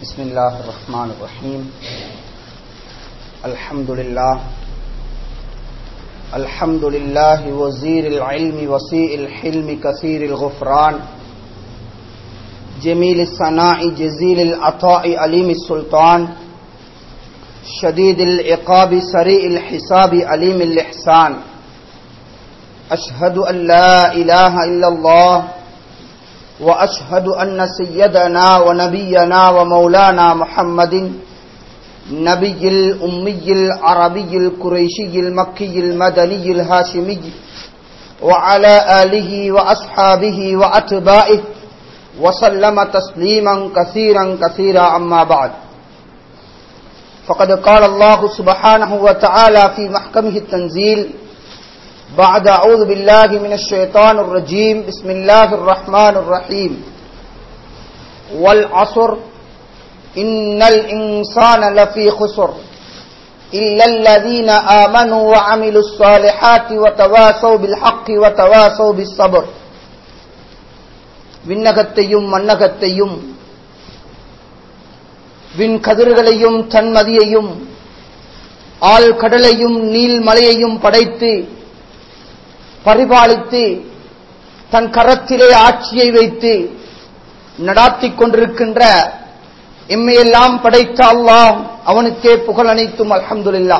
بسم الله الرحمن الرحيم الحمد لله الحمد لله وزير العلم وسيء الحلم كثير الغفران جميل الصناع جزيل العطاء أليم السلطان شديد العقاب سريع الحساب أليم الإحسان أشهد أن لا إله إلا الله وأشهد أن سيدنا ونبينا ومولانا محمد نبي الأمي العربي القريشي المكي المدني الهاشمي وعلى آله وأصحابه وأتباعه وسلم تسليما كثيرا كثيرا أما بعد فقد قال الله سبحانه وتعالى في محكمه التنزيل بعد أعوذ بالله من الشيطان الرجيم بسم الله الرحمن الرحيم والعصر إن الإنسان لفي خسر إلا الذين آمنوا وعملوا الصالحات وتواسوا بالحق وتواسوا بالصبر விண்ணகத்தையும் மன்னகத்தையும் விண் கதிர்களையும் தன்மதியையும் ஆள் கடலையும் நீல் மலையையும் படைத்து பரிபாலித்து தன் கரத்திலே ஆட்சியை வைத்து நடாத்திக் கொண்டிருக்கின்ற எம்மையெல்லாம் படைத்த அல்லாஹ் அவனுக்கே புகழ் அனைத்தும் அல்ஹம்துல்லா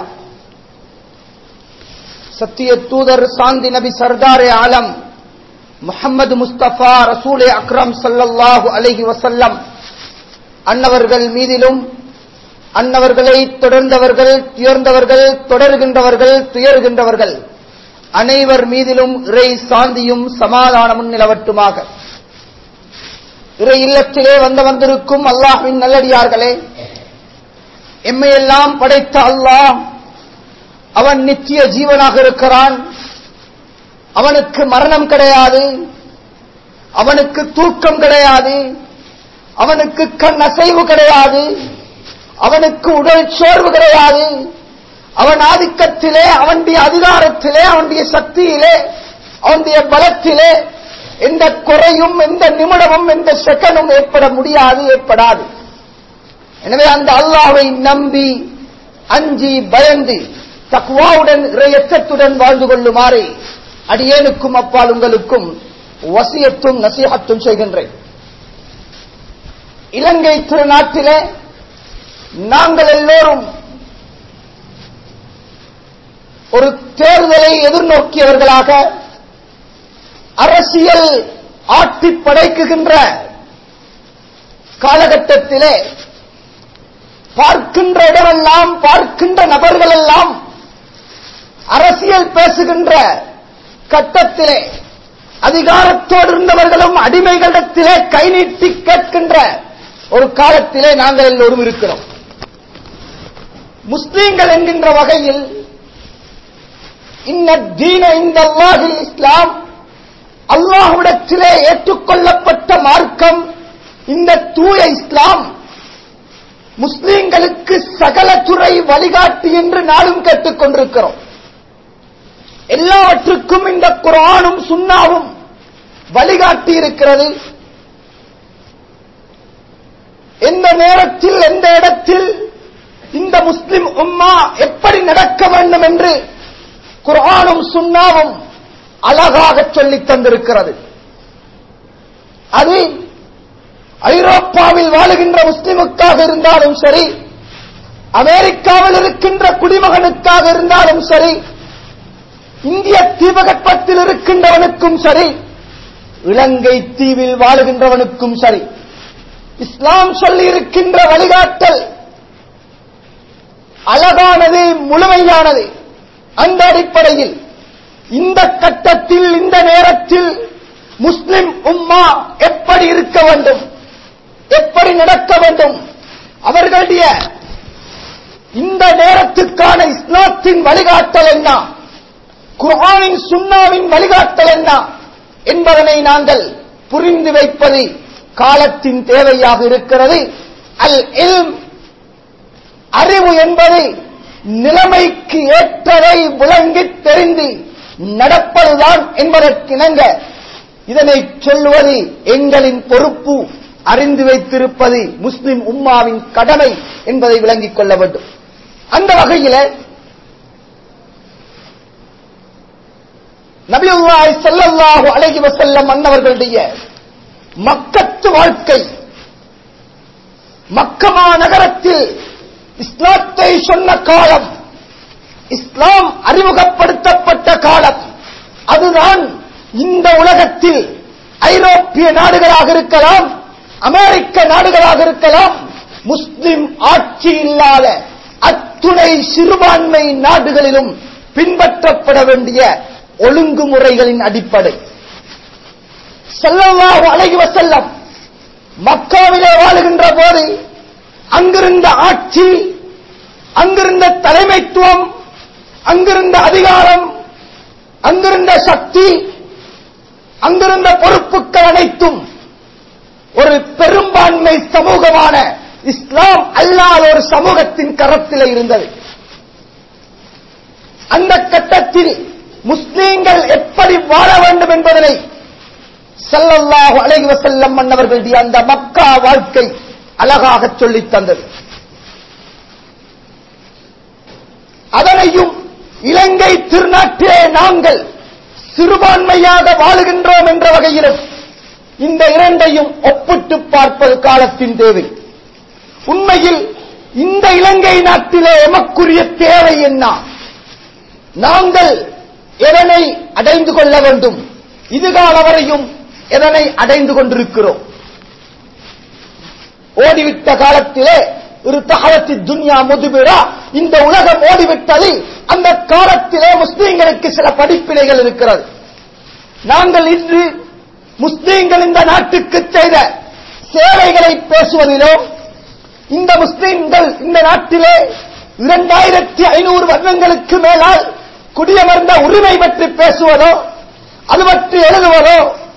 சத்திய தூதர் சாந்தி நபி சர்தாரே ஆலம் முகமது முஸ்தபா ரசூலே அக்ரம் சல்லல்லாஹு அலஹி வசல்லம் அன்னவர்கள் மீதிலும் அன்னவர்களை தொடர்ந்தவர்கள் துயர்ந்தவர்கள் தொடர்கின்றவர்கள் துயர்கின்றவர்கள் அனைவர் மீதிலும் இறை சாந்தியும் சமாதானமும் நிலவட்டுமாக இறை இல்லத்திலே வந்த வந்திருக்கும் அல்லாஹின் நல்லடியார்களே எம்மையெல்லாம் படைத்த அல்லாஹ் அவன் நித்திய ஜீவனாக இருக்கிறான் அவனுக்கு மரணம் கிடையாது அவனுக்கு தூக்கம் கிடையாது அவனுக்கு கண் அசைவு கிடையாது அவனுக்கு உடல் சோர்வு கிடையாது அவன் ஆதிக்கத்திலே அவனுடைய அதிகாரத்திலே அவனுடைய சக்தியிலே அவனுடைய பலத்திலே எந்த குறையும் எந்த நிமிடமும் எந்த செகண்டும் ஏற்பட முடியாது ஏற்படாது எனவே அந்த அல்லாவை நம்பி அஞ்சி பயந்து தக்குவாவுடன் இறையச்சத்துடன் வாழ்ந்து கொள்ளுமாறு அடியேனுக்கும் அப்பால் உங்களுக்கும் வசியத்தும் நசீகத்தும் செய்கின்றேன் இலங்கை திருநாட்டிலே நாங்கள் எல்லோரும் ஒரு தேர்தலை எதிர்நோக்கியவர்களாக அரசியல் ஆட்டி படைக்குகின்ற காலகட்டத்திலே பார்க்கின்ற இடமெல்லாம் பார்க்கின்ற நபர்கள் எல்லாம் அரசியல் பேசுகின்ற கட்டத்திலே அதிகாரத்தோடு இருந்தவர்களும் அடிமைகளிடத்திலே கை நீட்டி கேட்கின்ற ஒரு காலத்திலே நாங்கள் எல்லோரும் இருக்கிறோம் முஸ்லீம்கள் என்கின்ற வகையில் இன்ன தீன இந்த அல்லாஹில் இஸ்லாம் அல்லாஹுடத்திலே ஏற்றுக்கொள்ளப்பட்ட மார்க்கம் இந்த தூய இஸ்லாம் முஸ்லீம்களுக்கு சகல துறை வழிகாட்டி என்று நாளும் கேட்டுக் கொண்டிருக்கிறோம் எல்லாவற்றுக்கும் இந்த குரானும் சுண்ணாவும் வழிகாட்டி இருக்கிறது எந்த நேரத்தில் எந்த இடத்தில் இந்த முஸ்லிம் உம்மா எப்படி நடக்க வேண்டும் என்று குரானும் சுண்ணாவும் அழகாக சொல்லித் தந்திருக்கிறது அது ஐரோப்பாவில் வாழுகின்ற முஸ்லிமுக்காக இருந்தாலும் சரி அமெரிக்காவில் இருக்கின்ற குடிமகனுக்காக இருந்தாலும் சரி இந்திய தீபகற்பத்தில் இருக்கின்றவனுக்கும் சரி இலங்கை தீவில் வாழுகின்றவனுக்கும் சரி இஸ்லாம் சொல்லி இருக்கின்ற வழிகாட்டல் அழகானது முழுமையானது அந்த அடிப்படையில் இந்த கட்டத்தில் இந்த நேரத்தில் முஸ்லிம் உம்மா எப்படி இருக்க வேண்டும் எப்படி நடக்க வேண்டும் அவர்களுடைய இந்த நேரத்துக்கான இஸ்லாத்தின் வழிகாட்டல் என்ன குர்ஆனின் சுன்னாவின் வழிகாட்டல் என்ன என்பதனை நாங்கள் புரிந்து வைப்பது காலத்தின் தேவையாக இருக்கிறது அல் இல்ம் அறிவு என்பது நிலைமைக்கு ஏற்றதை விளங்கி தெரிந்து நடப்பதுதான் என்பதற்கிணங்க இதனை சொல்லுவது எங்களின் பொறுப்பு அறிந்து வைத்திருப்பது முஸ்லிம் உம்மாவின் கடமை என்பதை விளங்கிக் கொள்ள வேண்டும் அந்த வகையில நபியுல்லாஹி ஸல்லல்லாஹு அலைஹி வஸல்லம் அன்னவர்களுடைய மக்கத்து வாழ்க்கை மக்கமா நகரத்தில் இஸ்லாத்தை சொன்ன காலம் இஸ்லாம் அறிமுகப்படுத்தப்பட்ட காலம் அதுதான் இந்த உலகத்தில் ஐரோப்பிய நாடுகளாக இருக்கலாம் அமெரிக்க நாடுகளாக இருக்கலாம் முஸ்லிம் ஆட்சி இல்லாத அத்துணை சிறுபான்மை நாடுகளிலும் பின்பற்றப்பட வேண்டிய ஒழுங்குமுறைகளின் அடிப்படை ஸல்லல்லாஹு அலைஹி வஸல்லம் மக்காவிலே வாழுகின்ற போது அங்கிருந்த ஆட்சி அங்கிருந்த தலைமைத்துவம் அங்கிருந்த அதிகாரம் அங்கிருந்த சக்தி அங்கிருந்த பொறுப்புகள் அனைத்தும் ஒரு பெரும்பான்மை சமூகமான இஸ்லாம் அல்லாத ஒரு சமூகத்தின் கரத்தில் இருந்தது அந்த கட்டத்தில் முஸ்லீம்கள் எப்படி வாழ வேண்டும் என்பதனை ஸல்லல்லாஹு அலைஹி வஸல்லம் மன்னவர்களுடைய அந்த மக்கா வாழ்க்கை அழகாக சொல்லித் தந்தது அதனையும் இலங்கை திருநாட்டிலே நாங்கள் சிறுபான்மையாக வாழுகின்றோம் என்ற வகையிலும் இந்த இரண்டையும் ஒப்பிட்டு பார்ப்பது காலத்தின் தேவை உண்மையில் இந்த இலங்கை நாட்டிலே எமக்குரிய தேவை என்ன நாங்கள் எதனை அடைந்து கொள்ள வேண்டும் இதுகால வரையும் எதனை அடைந்து கொண்டிருக்கிறோம் ஓடிவிட்ட காலத்திலே ஒரு தகவத்தி துன்யா முதுபிரா இந்த உலகம் ஓடிவிட்டது அந்த காலத்திலே முஸ்லீம்களுக்கு சில படிப்பினைகள் இருக்கிறது நாங்கள் இன்று முஸ்லீம்கள் இந்த நாட்டுக்கு செய்த சேவைகளை பேசுவதிலோ இந்த முஸ்லீம்கள் இந்த நாட்டிலே இரண்டாயிரத்தி ஐநூறு வருடங்களுக்கு மேலால் குடியமர்ந்த உரிமை பற்றி பேசுவதோ அது பற்றி எழுதுவதோ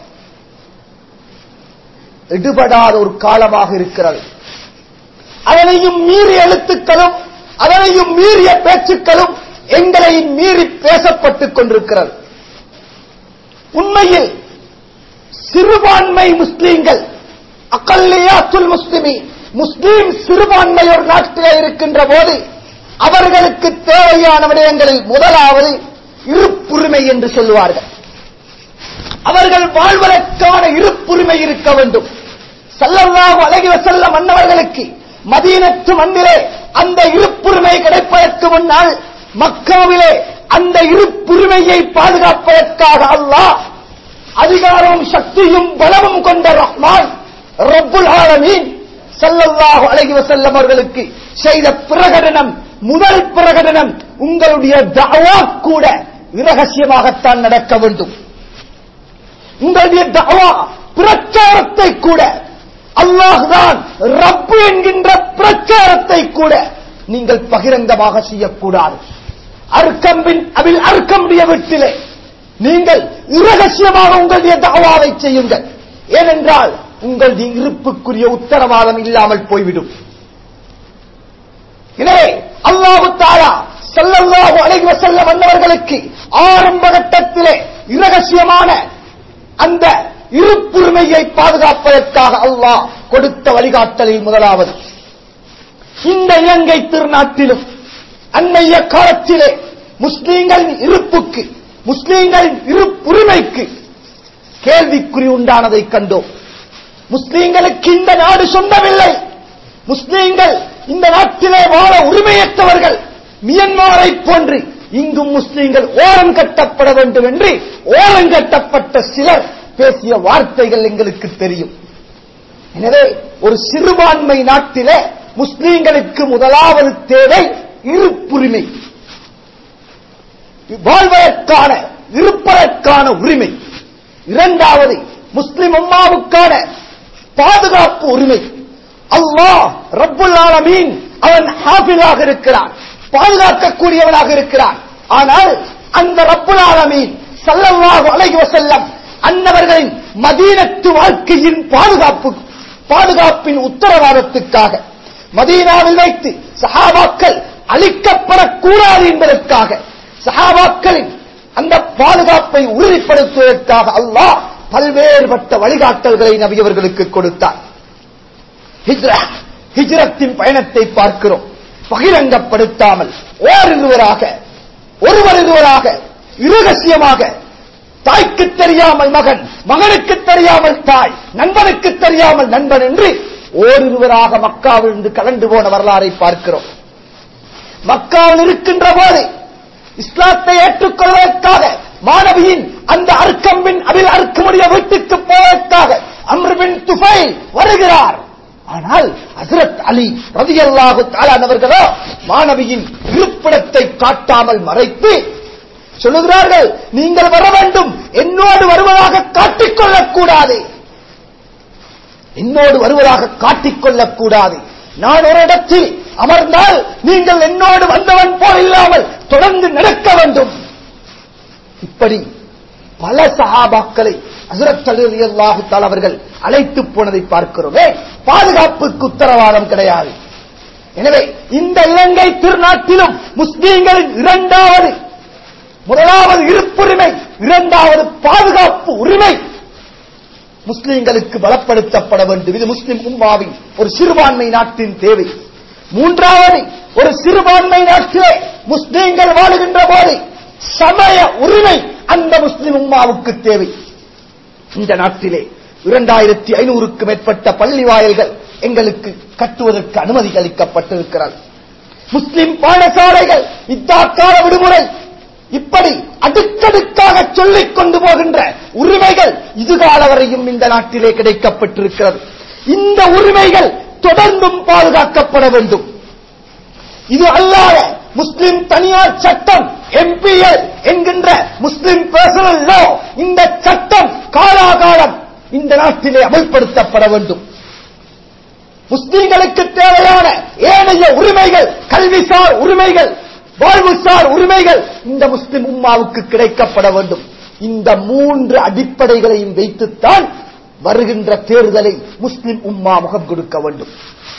எடுபடாத ஒரு காலமாக இருக்கிறது அதனையும் மீறிய எழுத்துக்களும் அதனையும் மீறிய பேச்சுக்களும் எங்களை மீறி பேசப்பட்டுக் கொண்டிருக்கிறது உண்மையில் சிறுபான்மை முஸ்லீம்கள் அகல்லியாத்துல் முஸ்லிமி முஸ்லீம் சிறுபான்மை ஒரு நாட்டிலே இருக்கின்ற போது அவர்களுக்கு தேவையான விடயங்களில் முதலாவது இருப்புரிமை என்று சொல்லுவார்கள் அவர்கள் வாழ்வதற்கான இருப்புரிமை இருக்க வேண்டும் சல்லல்லாஹு அலைஹி வஸல்லம் மன்னவர்களுக்கு மதீனத்து மண்ணிலே அந்த இருப்புரிமை கிடைப்பதற்கு முன்னால் மக்காவிலே அந்த இருப்புரிமையை பாதுகாப்பதற்காக அல்லாஹ் அதிகாரமும் சக்தியும் பலமும் கொண்ட ரஹ்மான் ரப்புல் ஆலமீன் ஸல்லல்லாஹு அலைஹி வஸல்லம் அவர்களுக்கு செய்த பிரகடனம் முதல் பிரகடனம் உங்களுடைய தஅவா கூட இரகசியமாகத்தான் நடக்க வேண்டும் உங்களுடைய தவா பிரச்சாரத்தை கூட அல்லாஹ்தான் ரப்பு என்கின்ற பிரச்சாரத்தை கூட நீங்கள் பகிரங்கமாக செய்யக்கூடாது அர்க்கம்பின் அவில் அர்க்கம்புடைய வீட்டிலே நீங்கள் இரகசியமாக உங்களுடைய தவாவை செய்யுங்கள் ஏனென்றால் உங்களுடைய இருப்புக்குரிய உத்தரவாதம் இல்லாமல் போய்விடும் எனவே அல்லாஹு தாலா ஸல்லல்லாஹு அலைஹி வஸல்லம் அன்னவர்களுக்கு ஆரம்ப கட்டத்திலே இரகசியமான அந்த இருப்புரிமையை பாதுகாப்பதற்காக அல்லாஹ் கொடுத்த வழிகாட்டலில் முதலாவது இந்த இலங்கை திருநாட்டிலும் அன்னைய காலத்திலே முஸ்லீம்களின் இருப்புக்கு முஸ்லீம்களின் இருப்புரிமைக்கு கேள்விக்குறி உண்டானதை கண்டோம் முஸ்லீம்களுக்கு இந்த நாடு சொந்தமில்லை முஸ்லீம்கள் இந்த நாட்டிலே வாழ உரிமையற்றவர்கள் மியன்மாரை போன்று இங்கும் முஸ்லீம்கள் ஓரம் கட்டப்பட வேண்டும் என்று ஓரம் கட்டப்பட்ட சிலர் பேசிய வார்த்தைகள் எங்களுக்கு தெரியும் எனவே ஒரு சிறுபான்மை நாட்டிலே முஸ்லீம்களுக்கு முதலாவது தேவை இருப்புரிமை வாழ்வதற்கான இருப்பதற்கான உரிமை இரண்டாவது முஸ்லிம் அம்மாவுக்கான பாதுகாப்பு உரிமை அல்லாஹ் ரப்புல் ஆலமீன் அவன் ஹாஃபிலாக இருக்கிறான் பாதுகாக்கக்கூடியவனாக இருக்கிறான் ஆனால் அந்த ரப்புல் ஆலமீன் ஸல்லல்லாஹு அலைஹி வஸல்லம் அன்னவர்களின் மதீனத்து வாழ்க்கையின் பாதுகாப்பு பாதுகாப்பின் உத்தரவாதத்துக்காக மதீனாவில் வைத்து சஹாபாக்கள் அழிக்கப்படக்கூடாது என்பதற்காக சஹாபாக்களின் அந்த பாதுகாப்பை உறுதிப்படுத்துவதற்காக அல்லாஹ் பல்வேறுபட்ட வழிகாட்டல்களை நபியவர்களுக்கு கொடுத்தார் ஹிஜ்ரா ஹிஜ்ரத்தின் பயணத்தை பார்க்கிறோம் பகிரங்கப்படுத்தாமல் ஓரிருவராக ஒருவர் இருவராக இரகசியமாக தாய்க்கு தெரியாமல் மகன் மகனுக்கு தெரியாமல் தாய் நண்பனுக்கு தெரியாமல் நண்பன் என்று ஓரிருவராக மக்காவிலிருந்து கலந்து போன வரலாறை பார்க்கிறோம் மக்காவில் இருக்கின்ற போது இஸ்லாத்தை ஏற்றுக்கொள்வதற்காக மாணவியின் அந்த அர்க்கம்பின் அபில் அர்க்கமுடைய வீட்டுக்கு போவதற்காக அம்ருபின் துஃபைல் வருகிறார் ஆனால் ஹசரத் அலி ரதியல்லாஹு தாலானவர்களோ மாணவியின் இருப்பிடத்தை காட்டாமல் மறைத்து சொல்லுகிறார்கள் நீங்கள் வர வேண்டும் என்னோடு வருவதாக காட்டிக்கொள்ளக் கூடாது என்னோடு வருவதாக காட்டிக்கொள்ளக் கூடாது நான் ஒரு இடத்தில் அமர்ந்தால் நீங்கள் என்னோடு வந்தவன் போல் இல்லாமல் தொடர்ந்து நடக்க வேண்டும் இப்படி பல சஹாபாக்களை ஹசரத் அலி அல்லாஹு அவர்கள் அழைத்து போனதை பார்க்கிறோமே பாதுகாப்புக்கு உத்தரவாதம் கிடையாது எனவே இந்த இலங்கை திருநாட்டிலும் முஸ்லீம்களின் இரண்டாவது முதலாவது இருப்புரிமை இரண்டாவது பாதுகாப்பு உரிமை முஸ்லிம்களுக்கு பலப்படுத்தப்பட வேண்டும் இது முஸ்லிம் உம்மாவின் ஒரு சிறுபான்மை நாட்டின் தேவை மூன்றாவது ஒரு சிறுபான்மை நாட்டிலே முஸ்லிம்கள் வாழுகின்ற போது சமய உரிமை அந்த முஸ்லிம் உம்மாவுக்கு தேவை இந்த நாட்டிலே இரண்டாயிரத்தி ஐநூறுக்கு மேற்பட்ட பள்ளி வாயில்கள் எங்களுக்கு கட்டுவதற்கு அனுமதி அளிக்கப்பட்டிருக்கிறது முஸ்லிம் பாடசாலைகள் இத்தாக்கால விடுமுறை இப்படி அடுக்கடுக்காக சொல்லிக் கொண்டு போகின்ற உரிமைகள் இதுகால வரையும் இந்த நாட்டிலே கிடைக்கப்பட்டிருக்கிறது இந்த உரிமைகள் தொடர்ந்தும் பாதுகாக்கப்பட வேண்டும் இது அல்லாத முஸ்லிம் தனியார் சட்டம் எம்பிஎல் என்கின்ற முஸ்லிம் பர்சனல் லா இந்த சட்டம் காலாகாலம் இந்த நாட்டிலே அமல்படுத்தப்பட வேண்டும் முஸ்லிம்களுக்கு தேவையான ஏனைய உரிமைகள் கல்விசார் உரிமைகள் வாழ்வுசார் உரிமைகள் இந்த முஸ்லிம் உம்மாவுக்கு கிடைக்கப்பட வேண்டும் இந்த மூன்று அடிப்படைகளையும் வைத்துத்தான் வருகின்ற தேர்தலை முஸ்லிம் உம்மா முகம் கொடுக்க வேண்டும்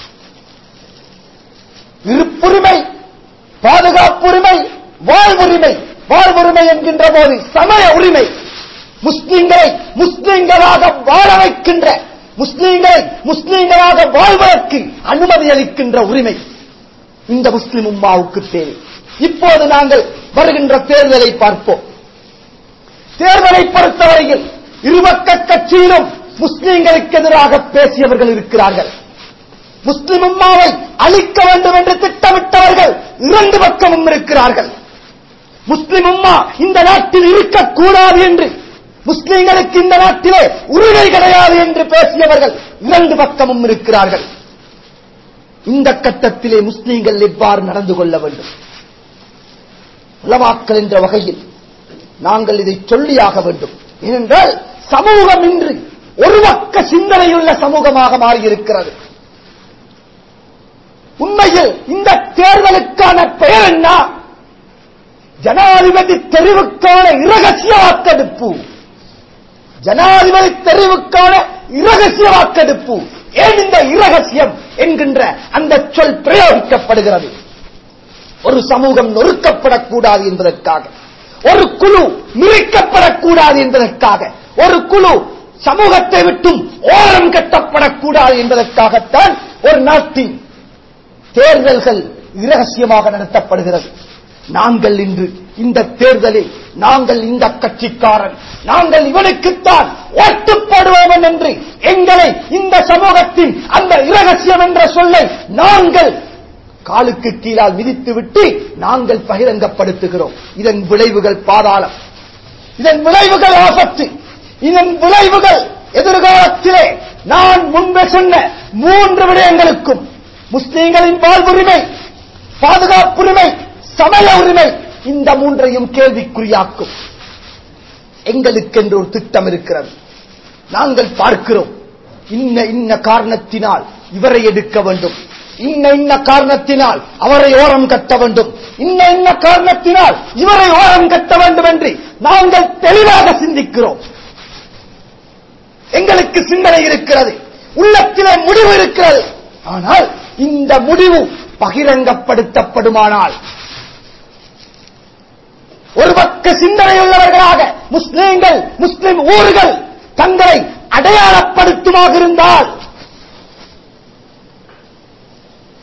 இருப்புரிமை பாதுகாப்புரிமை வாழ்வுரிமை வாழ்வுரிமை என்கின்ற போது சமய உரிமை முஸ்லிம்களை முஸ்லிம்களாக வாழ வைக்கின்ற முஸ்லிம்களை முஸ்லிம்களாக வாழ்வதற்கு அனுமதி அளிக்கின்ற உரிமை இந்த முஸ்லிம் உம்மாவுக்கு தேவை இப்போது நாங்கள் வருகின்ற தேர்தலை பார்ப்போம் தேர்தலை பொறுத்தவரையில் இருபக்க கட்சியிலும் முஸ்லிம்களுக்கு எதிராக பேசியவர்கள் இருக்கிறார்கள் முஸ்லிம் உம்மாவை அழிக்க வேண்டும் என்று திட்டமிட்டவர்கள் இரண்டு பக்கமும் இருக்கிறார்கள் முஸ்லிம் உம்மா இந்த நாட்டில் இருக்கக்கூடாது என்று முஸ்லிம்களுக்கு இந்த நாட்டிலே உரிமை கிடையாது என்று பேசியவர்கள் இரண்டு பக்கமும் இருக்கிறார்கள் இந்த கட்டத்திலே முஸ்லிம்கள் எவ்வாறு நடந்து கொள்ள வேண்டும் உலமாக்கல் என்ற வகையில் நாங்கள் இதை சொல்லியாக வேண்டும் ஏனென்றால் சமூகம் இன்று ஒரு பக்க சிந்தனையுள்ள சமூகமாக மாறியிருக்கிறது உண்மையில் இந்த தேர்தலுக்கான பெயர் என்ன ஜனாதிபதி தெரிவுக்கான இரகசிய வாக்கெடுப்பு ஜனாதிபதி தெரிவுக்கான இரகசிய வாக்கெடுப்பு ஏன் இந்த இரகசியம் என்கின்ற அந்த சொல் பிரயோகிக்கப்படுகிறது ஒரு சமூகம் நொறுக்கப்படக்கூடாது என்பதற்காக ஒரு குழு மிரிக்கப்படக்கூடாது என்பதற்காக ஒரு குழு சமூகத்தை விட்டும் ஓரம் கட்டப்படக்கூடாது என்பதற்காகத்தான் ஒரு நாட்டின் தேர்தல்கள் இரகசியமாக நடத்தப்படுகிறது நாங்கள் இன்று இந்த தேர்தலில் நாங்கள் இந்த கட்சிக்காரன் நாங்கள் இவனுக்குத்தான் ஓட்டு போடுவோம் என்று எங்களை இந்த சமூகத்தின் அந்த இரகசியம் என்ற சொல்லை நாங்கள் காலுக்கு கீழால் மிதித்துவிட்டு நாங்கள் பகிரங்கப்படுத்துகிறோம் இதன் விளைவுகள் பாதாளம் இதன் விளைவுகள் ஆபத்து இதன் விளைவுகள் எதிர்காலத்திலே நான் முன்பே சொன்ன மூன்று விடயங்களுக்கும் முஸ்லீம்களின் வாழ்வுரிமை பாதுகாப்புரிமை சமய உரிமை இந்த மூன்றையும் கேள்விக்குறியாக்கும் எங்களுக்கென்று ஒரு திட்டம் இருக்கிறது நாங்கள் பார்க்கிறோம் இன்ன இன்ன காரணத்தினால் இவரை எடுக்க வேண்டும் இன்ன இன்ன காரணத்தினால் அவரை ஓரம் கட்ட வேண்டும் இன்ன இன்ன காரணத்தினால் இவரை ஓரம் கட்ட வேண்டும் என்று நாங்கள் தெளிவாக சிந்திக்கிறோம் எங்களுக்கு சிந்தனை இருக்கிறது உள்ளத்திலே முடிவு இருக்கிறது ஆனால் இந்த முடிவு பகிரங்கப்படுத்தப்படுமானால் ஒரு பக்க சிந்தனையுள்ளவர்களாக முஸ்லிம்கள் முஸ்லிம் ஊர்கள் தங்களை அடையாளப்படுத்துமாக இருந்தால்